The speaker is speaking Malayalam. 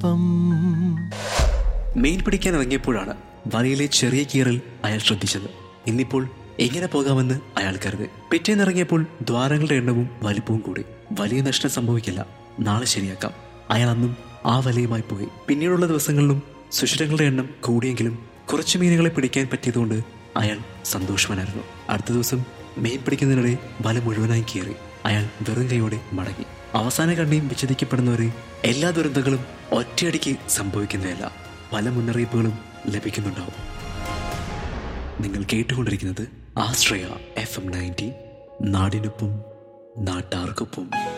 ഒപ്പം മീൻ പിടിക്കാൻ ഇറങ്ങിയപ്പോഴാണ് വലയിലെ ചെറിയ കീറൽ അയാൾ ശ്രദ്ധിച്ചത് ഇന്നിപ്പോൾ എങ്ങനെ പോകാമെന്ന് അയാൾ കരുതി പിറ്റേന്നിറങ്ങിയപ്പോൾ ദ്വാരങ്ങളുടെ എണ്ണവും വലിപ്പവും കൂടി വലിയ നഷ്ടം സംഭവിക്കില്ല നാളെ ശരിയാക്കാം അയാൾ അന്നും ആ വലയുമായി പോയി പിന്നീടുള്ള ദിവസങ്ങളിലും സുഷിരങ്ങളുടെ എണ്ണം കൂടിയെങ്കിലും കുറച്ച് മീനുകളെ പിടിക്കാൻ പറ്റിയതുകൊണ്ട് അയാൾ സന്തോഷവാനായിരുന്നു അടുത്ത ദിവസം മീൻ പിടിക്കുന്നതിനിടെ വല മുഴുവനായി കീറി അയാൾ വെറും കൈയോടെ മടങ്ങി അവസാന കണ്ണിയും വിച്ഛേദിക്കപ്പെടുന്നവരെ എല്ലാ ദുരന്തങ്ങളും ഒറ്റയടിക്ക് സംഭവിക്കുന്നതല്ല പല മുന്നറിയിപ്പുകളും ലഭിക്കുന്നുണ്ടാവും നിങ്ങൾ കേട്ടുകൊണ്ടിരിക്കുന്നത് ആശ്രയ എഫ് എം നയൻറ്റി നാടിനൊപ്പം നാട്ടാർക്കൊപ്പം